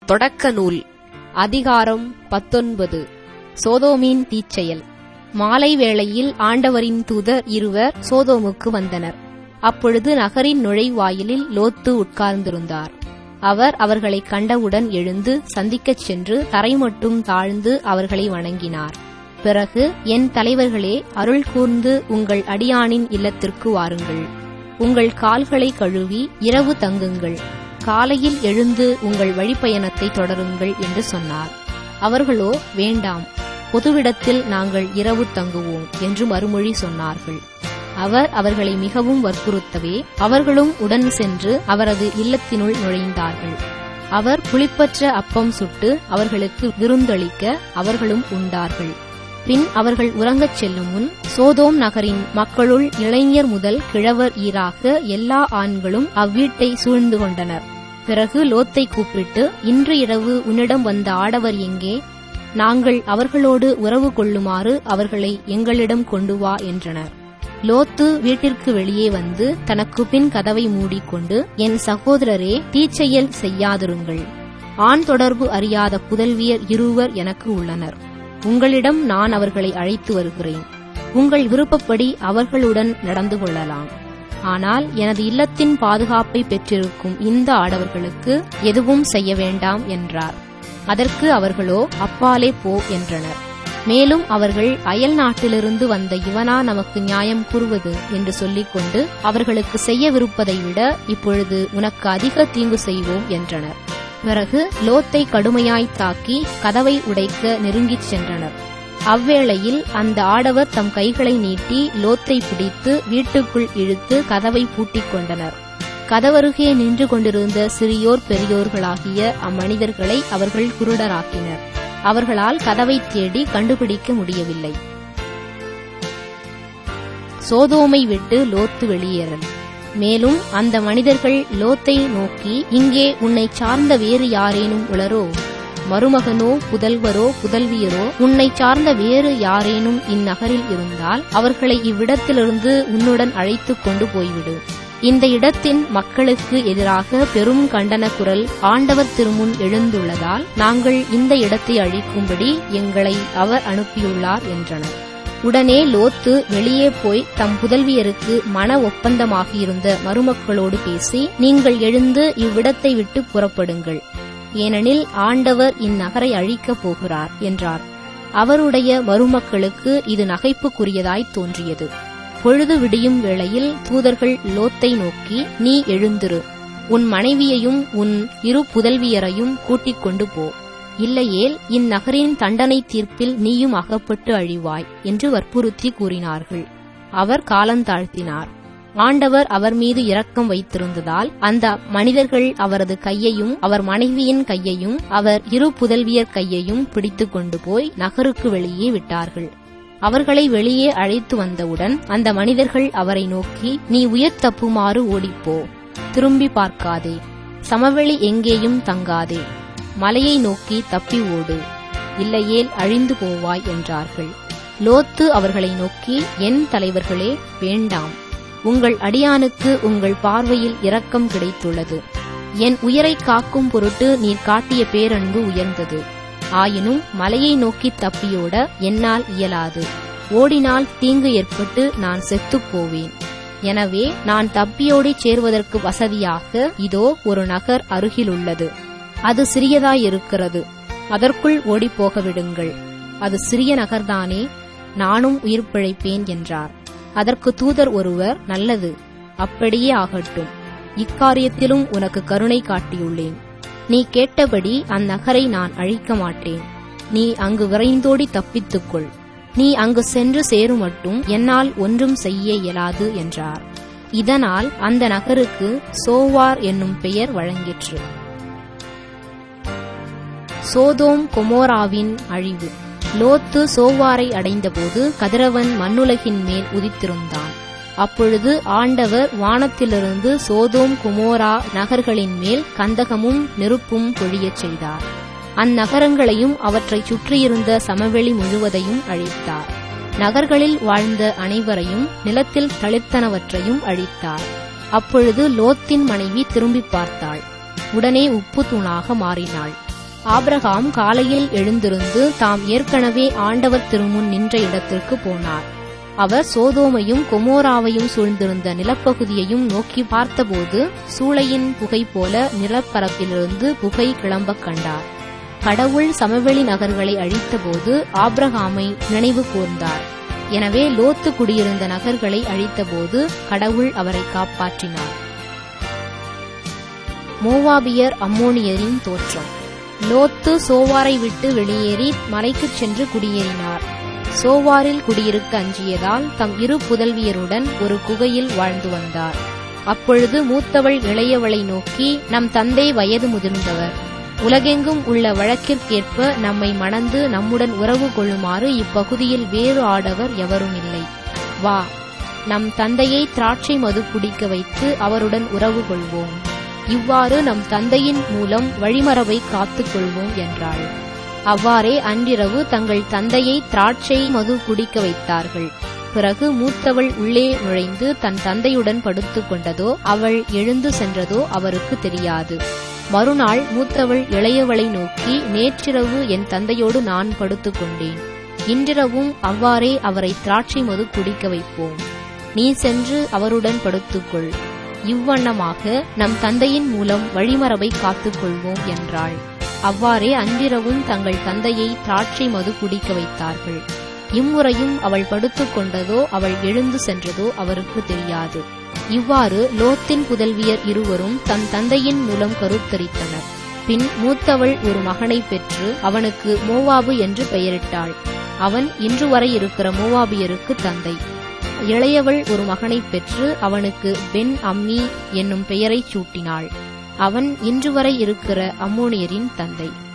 தொடக்க நூல் அதிகாரம் பத்தொன்பது சோதோமின் தீச்செயல் மாலை வேளையில் ஆண்டவரின் தூதர் இருவர் சோதோமுக்கு வந்தனர் அப்பொழுது நகரின் நுழைவாயிலில் லோத்து உட்கார்ந்திருந்தார் அவர் அவர்களை கண்டவுடன் எழுந்து சந்திக்கச் சென்று தரை மட்டும் தாழ்ந்து அவர்களை வணங்கினார் பிறகு என் தலைவர்களே அருள் கூர்ந்து உங்கள் அடியானின் இல்லத்திற்கு வாருங்கள் உங்கள் கால்களை கழுவி இரவு தங்குங்கள் காலையில் எழுந்து உங்கள் வழிப்பயணத்தை தொடருங்கள் என்று சொன்னார் அவர்களோ வேண்டாம் பொதுவிடத்தில் நாங்கள் இரவு தங்குவோம் என்று மறுமொழி சொன்னார்கள் அவர் அவர்களை மிகவும் வற்புறுத்தவே அவர்களும் உடன் சென்று அவரது இல்லத்தினுள் நுழைந்தார்கள் அவர் புளிப்பற்ற அப்பம் சுட்டு அவர்களுக்கு விருந்தளிக்க அவர்களும் உண்டார்கள் பின் அவர்கள் உறங்கச் செல்லும் முன் சோதோம் நகரின் மக்களுள் இளைஞர் முதல் கிழவர் ஈராக எல்லா ஆண்களும் அவ்வீட்டை சூழ்ந்து கொண்டனர் பிறகு லோத்தை கூப்பிட்டு இன்று இரவு உன்னிடம் வந்த ஆடவர் எங்கே நாங்கள் அவர்களோடு உறவு கொள்ளுமாறு அவர்களை எங்களிடம் கொண்டு வா என்றனர் லோத்து வீட்டிற்கு வெளியே வந்து தனக்கு பின் கதவை மூடிக்கொண்டு என் சகோதரரே தீச்செயல் செய்யாதிருங்கள் ஆண் தொடர்பு அறியாத புதல்வியர் இருவர் எனக்கு உள்ளனர் உங்களிடம் நான் அவர்களை அழைத்து வருகிறேன் உங்கள் விருப்பப்படி அவர்களுடன் நடந்து கொள்ளலாம் ஆனால் எனது இல்லத்தின் பாதுகாப்பை பெற்றிருக்கும் இந்த ஆடவர்களுக்கு எதுவும் செய்ய வேண்டாம் என்றார் அதற்கு அவர்களோ அப்பாலே போ என்றனர் மேலும் அவர்கள் அயல் நாட்டிலிருந்து வந்த இவனா நமக்கு நியாயம் கூறுவது என்று சொல்லிக்கொண்டு அவர்களுக்கு செய்யவிருப்பதை விட இப்பொழுது உனக்கு அதிக தீங்கு செய்வோம் என்றனர் பிறகு லோத்தை கடுமையாய் தாக்கி கதவை உடைக்க நெருங்கிச் சென்றனர் அவ்வேளையில் அந்த ஆடவர் தம் கைகளை நீட்டி லோத்தை பிடித்து வீட்டுக்குள் இழுத்து கதவை பூட்டிக் கொண்டனர் கதவருகே நின்று கொண்டிருந்த சிறியோர் பெரியோர்களாகிய அம்மனிதர்களை அவர்கள் குருடராக்கினர் அவர்களால் கதவை தேடி கண்டுபிடிக்க முடியவில்லை சோதோமை விட்டு லோத்து வெளியேறல் மேலும் அந்த மனிதர்கள் லோத்தை நோக்கி இங்கே உன்னை சார்ந்த வேறு யாரேனும் உளரோ மருமகனோ புதல்வரோ புதல்வியரோ உன்னை சார்ந்த வேறு யாரேனும் இந்நகரில் இருந்தால் அவர்களை இவ்விடத்திலிருந்து உன்னுடன் அழைத்துக் கொண்டு போய்விடு இந்த இடத்தின் மக்களுக்கு எதிராக பெரும் கண்டன குரல் ஆண்டவர் திருமுன் எழுந்துள்ளதால் நாங்கள் இந்த இடத்தை அழிக்கும்படி எங்களை அவர் அனுப்பியுள்ளார் என்றனர் உடனே லோத்து வெளியே போய் தம் புதல்வியருக்கு மன ஒப்பந்தமாகியிருந்த மருமக்களோடு பேசி நீங்கள் எழுந்து இவ்விடத்தை விட்டு புறப்படுங்கள் ஏனெனில் ஆண்டவர் இந்நகரை அழிக்கப் போகிறார் என்றார் அவருடைய மருமக்களுக்கு இது நகைப்புக்குரியதாய் தோன்றியது பொழுது விடியும் வேளையில் தூதர்கள் லோத்தை நோக்கி நீ எழுந்திரு உன் மனைவியையும் உன் இரு புதல்வியரையும் கூட்டிக் கொண்டு போ இல்லையேல் இந்நகரின் தண்டனை தீர்ப்பில் நீயும் அகப்பட்டு அழிவாய் என்று வற்புறுத்தி கூறினார்கள் அவர் காலந்தாழ்த்தினார் ஆண்டவர் அவர் மீது இரக்கம் வைத்திருந்ததால் அந்த மனிதர்கள் அவரது கையையும் அவர் மனைவியின் கையையும் அவர் இரு புதல்வியர் கையையும் பிடித்துக் கொண்டு போய் நகருக்கு வெளியே விட்டார்கள் அவர்களை வெளியே அழைத்து வந்தவுடன் அந்த மனிதர்கள் அவரை நோக்கி நீ உயிர் தப்புமாறு ஓடிப்போ திரும்பி பார்க்காதே சமவெளி எங்கேயும் தங்காதே மலையை நோக்கி தப்பி ஓடு இல்லையேல் அழிந்து போவாய் என்றார்கள் லோத்து அவர்களை நோக்கி என் தலைவர்களே வேண்டாம் உங்கள் அடியானுக்கு உங்கள் பார்வையில் இரக்கம் கிடைத்துள்ளது என் உயிரை காக்கும் பொருட்டு நீர் காட்டிய பேரன்பு உயர்ந்தது ஆயினும் மலையை நோக்கி தப்பியோட என்னால் இயலாது ஓடினால் தீங்கு ஏற்பட்டு நான் செத்துப் போவேன் எனவே நான் தப்பியோடி சேர்வதற்கு வசதியாக இதோ ஒரு நகர் அருகிலுள்ளது அது சிறியதாயிருக்கிறது அதற்குள் ஓடிப்போக விடுங்கள் அது சிறிய நகர்தானே நானும் உயிர் பிழைப்பேன் என்றார் அதற்கு தூதர் ஒருவர் நல்லது அப்படியே ஆகட்டும் இக்காரியத்திலும் உனக்கு கருணை காட்டியுள்ளேன் நீ கேட்டபடி அந்நகரை நான் அழிக்க மாட்டேன் நீ அங்கு விரைந்தோடி தப்பித்துக்கொள் நீ அங்கு சென்று சேரும் மட்டும் என்னால் ஒன்றும் செய்ய இயலாது என்றார் இதனால் அந்த நகருக்கு சோவார் என்னும் பெயர் வழங்கிற்று சோதோம் கொமோராவின் அழிவு லோத்து சோவாரை அடைந்தபோது கதிரவன் மண்ணுலகின் மேல் உதித்திருந்தான் அப்பொழுது ஆண்டவர் வானத்திலிருந்து சோதோம் குமோரா நகர்களின் மேல் கந்தகமும் நெருப்பும் பொழியச் செய்தார் அந்நகரங்களையும் அவற்றைச் சுற்றியிருந்த சமவெளி முழுவதையும் அழித்தார் நகர்களில் வாழ்ந்த அனைவரையும் நிலத்தில் தளிர்த்தனவற்றையும் அழித்தார் அப்பொழுது லோத்தின் மனைவி திரும்பி பார்த்தாள் உடனே உப்பு தூணாக மாறினாள் ஆபிரகாம் காலையில் எழுந்திருந்து தாம் ஏற்கனவே ஆண்டவர் திருமுன் நின்ற இடத்திற்கு போனார் அவர் சோதோமையும் கொமோராவையும் சூழ்ந்திருந்த நிலப்பகுதியையும் நோக்கி பார்த்தபோது சூளையின் புகை போல நிலப்பரப்பிலிருந்து புகை கிளம்பக் கண்டார் கடவுள் சமவெளி நகர்களை அழித்தபோது ஆப்ரஹாமை நினைவு கூர்ந்தார் எனவே லோத்து குடியிருந்த நகர்களை அழித்தபோது கடவுள் அவரை காப்பாற்றினார் மோவாபியர் அம்மோனியரின் தோற்றம் லோத்து சோவாரை விட்டு வெளியேறி மலைக்குச் சென்று குடியேறினார் சோவாரில் குடியிருக்க அஞ்சியதால் தம் இரு புதல்வியருடன் ஒரு குகையில் வாழ்ந்து வந்தார் அப்பொழுது மூத்தவள் இளையவளை நோக்கி நம் தந்தை வயது முதிர்ந்தவர் உலகெங்கும் உள்ள வழக்கிற்கேற்ப நம்மை மணந்து நம்முடன் உறவு கொள்ளுமாறு இப்பகுதியில் வேறு ஆடவர் எவரும் இல்லை வா நம் தந்தையை திராட்சை மது குடிக்க வைத்து அவருடன் உறவு கொள்வோம் இவ்வாறு நம் தந்தையின் மூலம் வழிமரபை காத்துக் கொள்வோம் என்றாள் அவ்வாறே அன்றிரவு தங்கள் தந்தையை திராட்சை மது குடிக்க வைத்தார்கள் பிறகு மூத்தவள் உள்ளே நுழைந்து தன் தந்தையுடன் படுத்துக் கொண்டதோ அவள் எழுந்து சென்றதோ அவருக்கு தெரியாது மறுநாள் மூத்தவள் இளையவளை நோக்கி நேற்றிரவு என் தந்தையோடு நான் படுத்துக் கொண்டேன் இன்றிரவும் அவ்வாறே அவரை திராட்சை மது குடிக்க வைப்போம் நீ சென்று அவருடன் படுத்துக்கொள் இவ்வண்ணமாக நம் தந்தையின் மூலம் வழிமரபை காத்துக்கொள்வோம் என்றாள் அவ்வாறே அன்றிரவும் தங்கள் தந்தையை திராட்சை மது குடிக்க வைத்தார்கள் இம்முறையும் அவள் படுத்துக் கொண்டதோ அவள் எழுந்து சென்றதோ அவருக்கு தெரியாது இவ்வாறு லோத்தின் புதல்வியர் இருவரும் தன் தந்தையின் மூலம் கருத்தரித்தனர் பின் மூத்தவள் ஒரு மகனை பெற்று அவனுக்கு மோவாபு என்று பெயரிட்டாள் அவன் இன்று வரை இருக்கிற மோவாபியருக்கு தந்தை இளையவள் ஒரு மகனை பெற்று அவனுக்கு பென் அம்மி என்னும் பெயரைச் சூட்டினாள் அவன் இன்று வரை இருக்கிற அம்மோனியரின் தந்தை